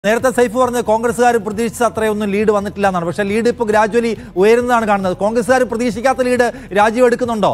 നേരത്തെ സൈഫ് പറഞ്ഞത് കോൺഗ്രസ്സുകാർ പ്രതീക്ഷിച്ച അത്രയൊന്നും ലീഡ് വന്നിട്ടില്ല എന്നാണ് പക്ഷേ ലീഡ് ഇപ്പോൾ ഗ്രാജുവലി ഉയരുന്നതാണ് കാണുന്നത് കോൺഗ്രസ്സുകാർ പ്രതീക്ഷിക്കാത്ത ലീഡ് രാജീവ് എടുക്കുന്നുണ്ടോ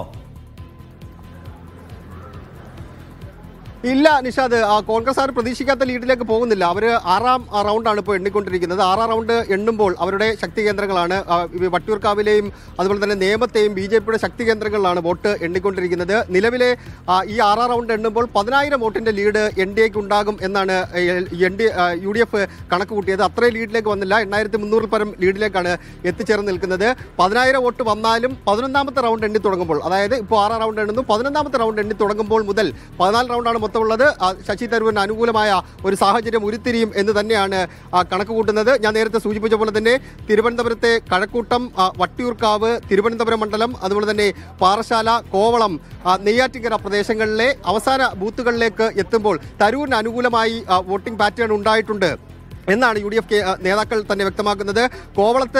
ഇല്ല നിഷാദ് ആ, കോൺഗ്രസ് ആർ പ്രതീക്ഷിക്കാത്ത ലീഡിലേക്ക് പോകുന്നില്ല അവർ ആറാം ആ, റൗണ്ടാണ് ഇപ്പോൾ എണ്ണിക്കൊണ്ടിരിക്കുന്നത് ആറാം റൗണ്ട് എണ്ണുമ്പോൾ അവരുടെ ശക്തി കേന്ദ്രങ്ങളാണ് ആ, ഈ വട്ടിയൂർക്കാവിലെയും അതുപോലെ തന്നെ നേമത്തെയും ബി ജെ പിയുടെ ശക്തി കേന്ദ്രങ്ങളിലാണ് വോട്ട് എണ്ണിക്കൊണ്ടിരിക്കുന്നത് നിലവിലെ ആ, ഈ ആറാം റൗണ്ട് എണ്ണുമ്പോൾ പതിനായിരം വോട്ടിന്റെ ലീഡ് എൻ ഡി എക്ക് ഉണ്ടാകും എന്നാണ് N D U D F കണക്ക് കൂട്ടിയത് അത്രയും ലീഡിലേക്ക് വന്നില്ല എണ്ണായിരത്തി മുന്നൂറിൽ പരം ലീഡിലേക്കാണ് എത്തിച്ചേർന്ന് നിൽക്കുന്നത് പതിനായിരം വോട്ട് വന്നാലും പതിനൊന്നാമത്തെ റൗണ്ട് എണ്ണി തുടങ്ങുമ്പോൾ അതായത് ഇപ്പോൾ ആറാം റൗണ്ട് എണ്ണുന്നു പതിനൊന്നാമത്തെ റൗണ്ട് എണ്ണി തുടങ്ങുമ്പോൾ മുതൽ പതിനാല് റൗണ്ടാണ് മൊത്തമുള്ളത് ആ, ശശി തരൂരിന് അനുകൂലമായ ഒരു സാഹചര്യം ഉരുത്തിരിയും എന്ന് തന്നെയാണ് ആ, കണക്ക് കൂട്ടുന്നത് ഞാൻ നേരത്തെ സൂചിപ്പിച്ച പോലെ തന്നെ തിരുവനന്തപുരത്തെ കഴക്കൂട്ടം ആ, വട്ടിയൂർക്കാവ് തിരുവനന്തപുരം മണ്ഡലം അതുപോലെ തന്നെ പാറശാല കോവളം ആ, നെയ്യാറ്റിങ്കര പ്രദേശങ്ങളിലെ അവസാന ബൂത്തുകളിലേക്ക് എത്തുമ്പോൾ തരൂരിന് അനുകൂലമായി ആ, വോട്ടിംഗ് പാറ്റേൺ ഉണ്ടായിട്ടുണ്ട് എന്നാണ് യു ഡി എഫ് നേതാക്കൾ തന്നെ വ്യക്തമാക്കുന്നത് കോവളത്ത്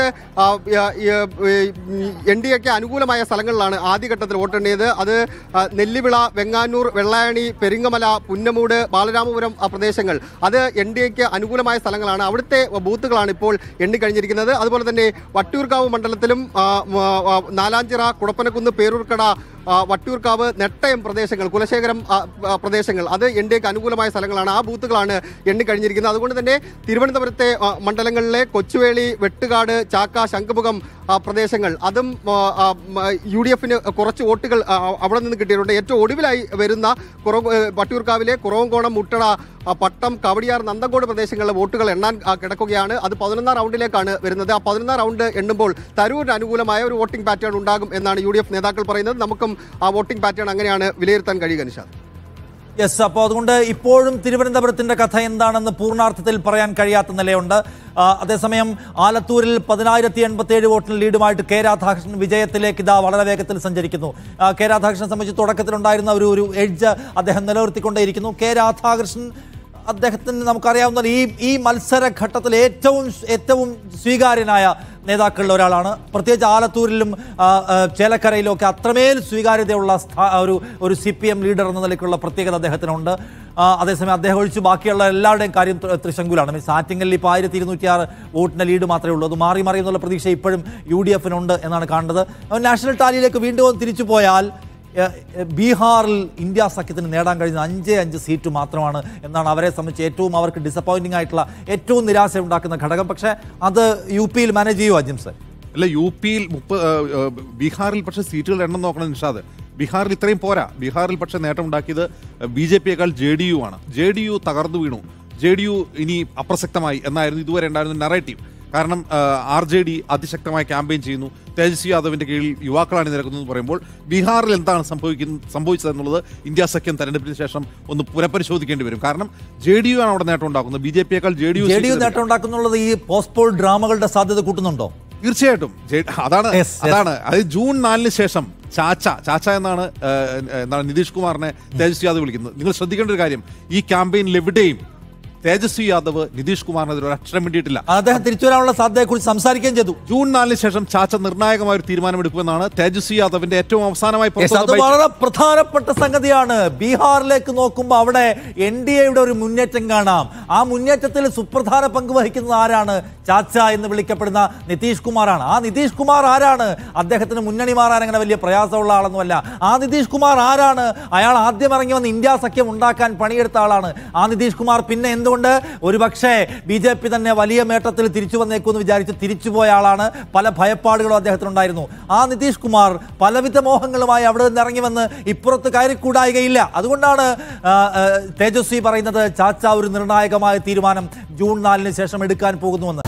എൻ ഡി എക്ക് അനുകൂലമായ സ്ഥലങ്ങളിലാണ് ആദ്യഘട്ടത്തിൽ വോട്ടെണ്ണിയത് അത് ആ, നെല്ലിവിള വെങ്ങാനൂർ വെള്ളായണി പെരിങ്ങമല പുന്നമൂട് ബാലരാമപുരം ആ, പ്രദേശങ്ങൾ അത് എൻ ഡി എക്ക് അനുകൂലമായ സ്ഥലങ്ങളാണ് അവിടുത്തെ ബൂത്തുകളാണ് ഇപ്പോൾ എണ്ണിക്കഴിഞ്ഞിരിക്കുന്നത് അതുപോലെ തന്നെ വട്ടിയൂർക്കാവ് മണ്ഡലത്തിലും ആ, ആ, ആ, നാലാഞ്ചിറ കുടപ്പനക്കുന്ന് പേരൂർക്കട ആ, വട്ടിയൂർക്കാവ് നെട്ടയം പ്രദേശങ്ങൾ കുലശേഖരം ആ, ആ, പ്രദേശങ്ങൾ അത് എൻ ഡി എക്ക് അനുകൂലമായ സ്ഥലങ്ങളാണ് ആ ബൂത്തുകളാണ് എണ്ണിക്കഴിഞ്ഞിരിക്കുന്നത് അതുകൊണ്ട് തന്നെ തിരുവനന്തപുരത്തെ ആ, മണ്ഡലങ്ങളിലെ കൊച്ചുവേളി വെട്ടുകാട് ചാക്ക ശംഖുമുഖം ആ, പ്രദേശങ്ങൾ അതും ആ, ആ, മ, യു ഡി എഫിന് കുറച്ച് വോട്ടുകൾ ആ, അവിടെ നിന്ന് കിട്ടിയിട്ടുണ്ട് ഏറ്റവും ഒടുവിലായി വരുന്ന കുറവ് ഏ, വട്ടിയൂർക്കാവിലെ കുറവങ്കോണം മുട്ടട ആ, പട്ടം കവടിയാർ നന്തങ്കോട് പ്രദേശങ്ങളിലെ വോട്ടുകൾ എണ്ണാൻ ആ, കിടക്കുകയാണ് അത് പതിനൊന്നാം റൗണ്ടിലേക്കാണ് വരുന്നത് ആ പതിനൊന്നാം റൗണ്ട് എണ്ണുമ്പോൾ തരൂരിന് അനുകൂലമായ ഒരു വോട്ടിംഗ് പാറ്റേൺ ഉണ്ടാകും എന്നാണ് യു ഡി എഫ് നേതാക്കൾ പറയുന്നത് നമുക്കും ആ വോട്ടിംഗ് പാറ്റേൺ അങ്ങനെയാണ് വിലയിരുത്താൻ കഴിയുക നിഷാദ് യെസ് അപ്പോൾ അതുകൊണ്ട് ഇപ്പോഴും തിരുവനന്തപുരത്തിന്റെ കഥ എന്താണെന്ന് പൂർണ്ണാർത്ഥത്തിൽ പറയാൻ കഴിയാത്ത നിലയുണ്ട് ആ, അതേസമയം ആലത്തൂരിൽ പതിനായിരത്തി എൺപത്തി ഏഴ് വോട്ടിന് ലീഡുമായിട്ട് കെ രാധാകൃഷ്ണൻ വിജയത്തിലേക്ക് ഇതാ വളരെ വേഗത്തിൽ സഞ്ചരിക്കുന്നു ആ, കെ രാധാകൃഷ്ണനെ സംബന്ധിച്ച് തുടക്കത്തിലുണ്ടായിരുന്ന ഒരു ഒരു എഡ്ജ് അദ്ദേഹം നിലനിർത്തിക്കൊണ്ടേയിരിക്കുന്നു കെ രാധാകൃഷ്ണൻ അദ്ദേഹത്തിന് നമുക്കറിയാവുന്ന ഈ ഈ മത്സരഘട്ടത്തിൽ ഏറ്റവും ഏറ്റവും സ്വീകാര്യനായ നേതാക്കളിൽ ഒരാളാണ് പ്രത്യേകിച്ച് ആലത്തൂരിലും ആ, ആ, ചേലക്കരയിലും ഒക്കെ അത്രമേൽ സ്വീകാര്യതയുള്ള സ്ഥാ- ഒരു ഒരു സി പി എം ലീഡർ എന്ന നിലയ്ക്കുള്ള പ്രത്യേകത അദ്ദേഹത്തിനുണ്ട് ആ, അതേസമയം അദ്ദേഹം ഒഴിച്ച് ബാക്കിയുള്ള എല്ലാവരുടെയും കാര്യം ത്രി- ത്രിശങ്കുലാണ് മീൻസ് ആറ്റിങ്ങലിൽ ഇപ്പോൾ ആയിരത്തി ഇരുന്നൂറ്റി ആറ് വോട്ടിൻ്റെ ലീഡ് മാത്രമേ ഉള്ളൂ അത് മാറി മാറി എന്നുള്ള പ്രതീക്ഷ ഇപ്പോഴും യു ഡി എഫിനുണ്ട് എന്നാണ് കാണുന്നത് നാഷണൽ ടാലിയിലേക്ക് വീണ്ടും ഒന്ന് തിരിച്ചു പോയാൽ ഏഹ്, ഏഹ്, ബീഹാറിൽ ഇന്ത്യ സഖ്യത്തിന് നേടാൻ കഴിയുന്ന അഞ്ചേ അഞ്ച് സീറ്റ് മാത്രമാണ് എന്നാണ് അവരെ സംബന്ധിച്ച് ഏറ്റവും അവർക്ക് ഡിസപ്പോയിന്റിംഗ് ആയിട്ടുള്ള ഏറ്റവും നിരാശ ഉണ്ടാക്കുന്ന ഘടകം പക്ഷേ അത് യു പിയിൽ മാനേജ് ചെയ്യുമോ അജിംസൺ അല്ല യു പിയിൽ മുപ്പ ആ, ആ, ബീഹാറിൽ പക്ഷേ സീറ്റുകൾ എണ്ണം നോക്കണം നിഷാദ് ബീഹാറിൽ ഇത്രയും പോരാ ബീഹാറിൽ പക്ഷേ നേട്ടം ഉണ്ടാക്കിയത് ബി ജെ പിയേക്കാൾ ജെ ഡി യു ആണ് ജെ ഡി യു തകർന്നു വീണു ജെ ഡി യു ഇനി അപ്രസക്തമായി എന്നായിരുന്നു ഇതുവരെ ഉണ്ടായിരുന്ന നറേറ്റീവ് കാരണം ആർ ജെ ഡി അതിശക്തമായി ക്യാമ്പയിൻ ചെയ്യുന്നു തേജസ്വി യാദവിന്റെ കീഴിൽ യുവാക്കളാണ് നിരക്കുന്നത് എന്ന് പറയുമ്പോൾ ബീഹാറിൽ എന്താണ് സംഭവിക്കുന്നത് സംഭവിച്ചതെന്നുള്ളത് ഇന്ത്യ സഖ്യം തെരഞ്ഞെടുപ്പിന് ശേഷം ഒന്ന് പുനഃപരിശോധിക്കേണ്ടി വരും കാരണം ജെ ഡി യു ആണ് അവിടെ നേട്ടം ഉണ്ടാക്കുന്നത് ബി ജെ പിയേക്കാൾ J D U J D U നേട്ടം ഉണ്ടാക്കുന്നുള്ളത് ഈ പോസ്റ്റ്പോൾ ഡ്രാമകളുടെ സാധ്യത കൂട്ടുന്നുണ്ടോ തീർച്ചയായിട്ടും ജെ- അതാണ് Yes, yes. അതാണ് അത് ജൂൺ നാലിന് ശേഷം ചാച്ച ചാച്ച എന്നാണ് ഏഹ്, എന്താണ് നിതീഷ് കുമാറിനെ തേജസ്വി യാദവ് വിളിക്കുന്നത് നിങ്ങൾ ശ്രദ്ധിക്കേണ്ട ഒരു കാര്യം ഈ ക്യാമ്പയിനിൽ എവിടെയും തേജസ്വി യാദവ് നിതീഷ് കുമാറിനെതിരെ ഒരു അക്ഷരം വേണ്ടിയിട്ടില്ല അദ്ദേഹം തിരിച്ചു വരാനുള്ള സാധ്യതയെക്കുറിച്ച് സംസാരിക്കുകയും ചെയ്തു ജൂൺ നാലിന് ശേഷം ചാച്ച നിർണായകമായ ഒരു തീരുമാനമെടുക്കുമെന്നാണ് തേജസ്വി യാദവിന്റെ ഏറ്റവും അവസാനമായി Yes, പുറത്തു അത് വന്ന ബൈ- വളരെ പ്രധാനപ്പെട്ട സംഗതിയാണ് ബീഹാറിലേക്ക് നോക്കുമ്പോൾ അവിടെ എൻ ഡി എയുടെ ഒരു മുന്നേറ്റം കാണാം ആ മുന്നേറ്റത്തിൽ സുപ്രധാന പങ്ക് വഹിക്കുന്നത് ആരാണ് ചാച്ച എന്ന് വിളിക്കപ്പെടുന്ന നിതീഷ് കുമാറാണ് ആ നിതീഷ് കുമാർ ആരാണ് അദ്ദേഹത്തിന് മുന്നണി മാറാൻ അങ്ങനെ വലിയ പ്രയാസമുള്ള ആളൊന്നുമല്ല ആ നിതീഷ് കുമാർ ആരാണ് അയാൾ ആദ്യം ഇറങ്ങി വന്ന് ഇന്ത്യ സഖ്യം ഉണ്ടാക്കാൻ പണിയെടുത്ത ആളാണ് ആ നിതീഷ് കുമാർ പിന്നെ എന്തുകൊണ്ട് ഒരുപക്ഷെ ബി ജെ പി തന്നെ വലിയ മേട്ടത്തിൽ തിരിച്ചു വന്നേക്കുമെന്ന് വിചാരിച്ച് തിരിച്ചുപോയ ആളാണ് പല ഭയപ്പാടുകളും അദ്ദേഹത്തിനുണ്ടായിരുന്നു ആ നിതീഷ് കുമാർ പലവിധ മോഹങ്ങളുമായി അവിടെ നിന്ന് ഇറങ്ങി വന്ന് ഇപ്പുറത്ത് കയറിക്കൂടായികയില്ല അതുകൊണ്ടാണ് ആ, ആ, തേജസ്വി പറയുന്നത് ചാച്ച ഒരു നിർണായകമായ തീരുമാനം ജൂൺ നാലിന് ശേഷം എടുക്കാൻ പോകുന്നുവെന്ന്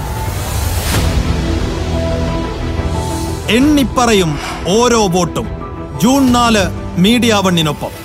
എണ്ണിപ്പറയും ഓരോ വോട്ടും ജൂൺ നാല് മീഡിയ വണ്ണിനൊപ്പം